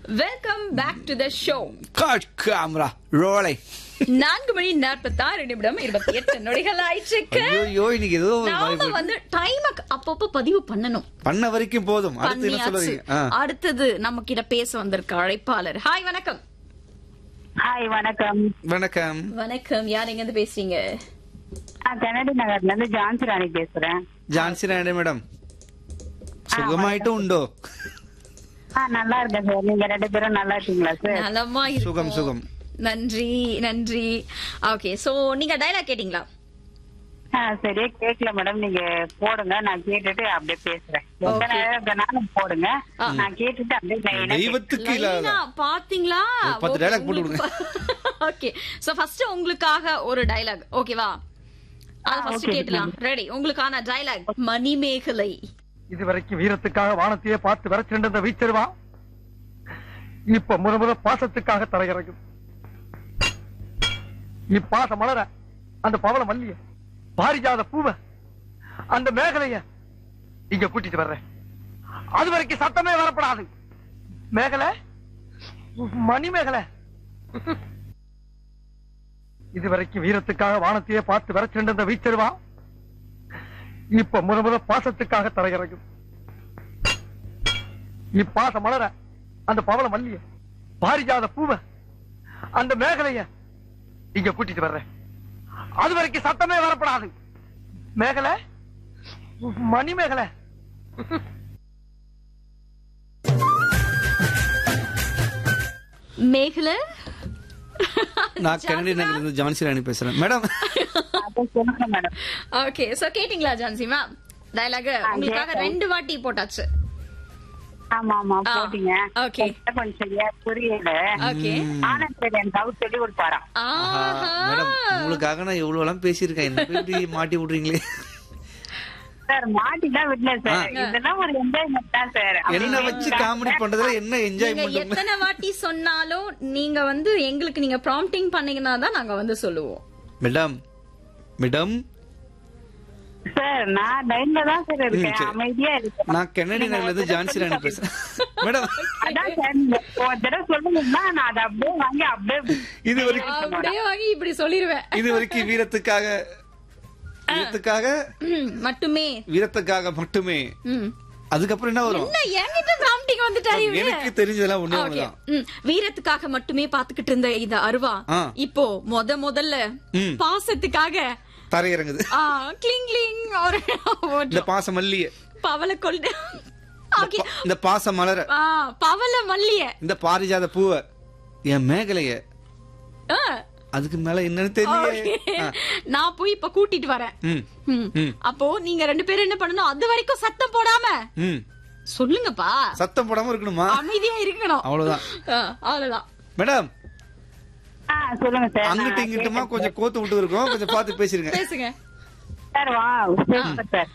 Welcome back to the show காட் camera ரோலை நான்கு மணி நாற்பத்தாறு நிமிடம் இருபத்தி எட்டு நொடிகள் ஆயிடுச்சுக்கு ஐயோ இன்னைக்கு ஏதோ ஒரு நாம வாய்ப்பு வந்து டைம் அப்பப்போ பதிவு பண்ணணும் பண்ண வரைக்கும் போதும் அடுத்து என்ன பண்ணியாச்சு சொல்லுவீங்க ஆ. அடுத்தது நம்ம கிட்ட பேச வந்திருக்க அழைப்பாளர் ஹாய் வணக்கம் ஹாய் வணக்கம் வணக்கம் வணக்கம் யார் எங்க இருந்து பேசுறீங்க நான் கனடி நகர்ல இருந்து ஜான்சி ராணி பேசுறேன் ஜான்சி ராணி மேடம் சுகமாயிட்டும் உண்டோ ஆ நல்லா இருக்கேன் சார் நீங்க ரெண்டு பேரும் நல்லா இருக்கீங்களா சார் நலமா சுகம் இருக்கும் சுகம் நன்றி நன்றி ஓகே சோ நீங்க டயலாக் கேட்டீங்களா ஆ சரியா கேட்கல மேடம் நீங்க போடுங்க நான் கேட்டுட்டு அப்படியே பேசுறேன் எந்த நேரம் நானும் போடுங்க நான் கேட்டுட்டு அப்படியே line ஆ தெய்வத்துக்கு இல்லாத லைனா பாத்தீங்களா ஒரு பத்து dialogue போட்டு ஓகே சோ ஃபர்ஸ்ட் உங்களுக்காக ஒரு டயலாக் ஓகேவா அத ஃபர்ஸ்ட் okay, கேட்டலாம் ரெடி உங்களுக்கான டயலாக் மணிமேகலை இதுவரைக்கும் வீரத்துக்காக வானத்தையே பார்த்து விரைச்சிருந்த வீச்சருவா இப்ப முத முத பாசத்துக்காக தரையிறங்கும் இப்பாசம் மலர அந்த பவள மல்லிய பாரிஜாத பூவ அந்த மேகலைய இங்க கூட்டிட்டு வர்றேன் அது வரைக்கும் சத்தமே வரப்படாது மேகலை மணி மேகலை இதுவரைக்கும் வீரத்துக்காக வானத்தையே பார்த்து விரைச்சிருந்த வீச்சருவா இப்ப முத முத பாசத்துக்காக தரையிறங்கும் இப்பாசம் மலர அந்த பவள மல்லிய பாரிஜாத பூவ அந்த மேகலைய இங்க கூட்டிட்டு வர்றேன் அது வரைக்கும் சத்தமே வரப்படாது மேகலை மணி மேகலை மேகலை நான் கனடி நகர்ல இருந்து ஜான்சி ராணி பேசுறேன் மேடம் அப்படியே சொல்லுங்க மேடம் ஓகே சோ கேட்டிங்களா ஜான்சி மேம் டயலாக் உங்களுக்காக கேட்டேன். ரெண்டு வாட்டி போட்டாச்சு ஆமா ஆமா ஆ, போட்டீங்க okay. எனக்கு கொஞ்சம் சரியா புரியல ஓகே ஆனந்த் என் டவுட் சொல்லி கொடுப்பாராம் ஆஹா, மேடம் உங்களுக்காக நான் எவ்வளவு எல்லாம் பேசியிருக்கேன் என்ன போய் இப்படி மாட்டி விடுறீங்களே சார் மாட்டிதான் விடல சார் இதெல்லாம் ஒரு என்ஜாய்மெண்ட் தான் சார் என்ன வச்சு காமெடி பண்றதுல என்ன நீங்க என்ஜாய்மெண்ட் எத்தனை வாட்டி சொன்னாலும் நீங்க வந்து எங்களுக்கு நீங்க ப்ராம்ப்டிங் பண்ணீங்கன்னா தான் நாங்க வந்து சொல்லுவோம் மேடம் மேடம் சார் நான் லைன்ல தான் சார் ம், இருக்கேன் சரி. அமைதியா இருக்கேன் நான் கென்னடி நகர்ல இருந்து ஜான்சி ராணி பேசுறேன் மேடம் அதான் சார் நீங்க ஒரு தடவை சொல்லுங்கன்னா நான் அதை அப்படியே வாங்கி அப்படியே இது வரைக்கும் அப்படியே வாங்கி இப்படி சொல்லிருவேன் இது வரைக்கும் வீரத்துக்காக வீரத்துக்காக ம், மட்டுமே வீரத்துக்காக மட்டுமே ம். அதுக்கப்புறம் என்ன வரும் என்ன என்கிட்ட ப்ராம்ப்டிங் வந்துட்டாரு இவரு? எனக்கு தெரிஞ்சதெல்லாம் ஒண்ணே Okay. ஒண்ணுதான் ம், வீரத்துக்காக மட்டுமே பாத்துக்கிட்டு இருந்த இந்த அருவா ஆ. இப்போ முத முதல்ல ம். பாசத்துக்காக தரையிறங்குது ஆ, கிளிங் கிளிங் ஒரு இந்த பாச மல்லிய பவள கொண்டு Okay. இந்த பாச மலர ஆ, பவள மல்லிய இந்த பாரிஜாத பூவ என் மேகலைய ஆ, அதுக்கு மேல என்னன்னு தெரியல okay. நான் போய் இப்ப கூட்டிட்டு வரேன் ம் ம். ம். அப்போ நீங்க ரெண்டு பேரும் என்ன பண்ணணும் அது வரைக்கும் சத்தம் போடாம ம் சொல்லுங்கப்பா சத்தம் போடாம இருக்கணுமா அமைதியா இருக்கணும் அவ்வளவுதான் ஆ, அவ்வளவுதான் மேடம் ஆ சொல்லுங்க சார் அங்கிட்டு நான் இங்கிட்டுமா கொஞ்சம் கோத்து விட்டு இருக்கோம் கொஞ்சம் பார்த்து பேசிருங்க பேசுங்க சார் வா சூப்பர் சார்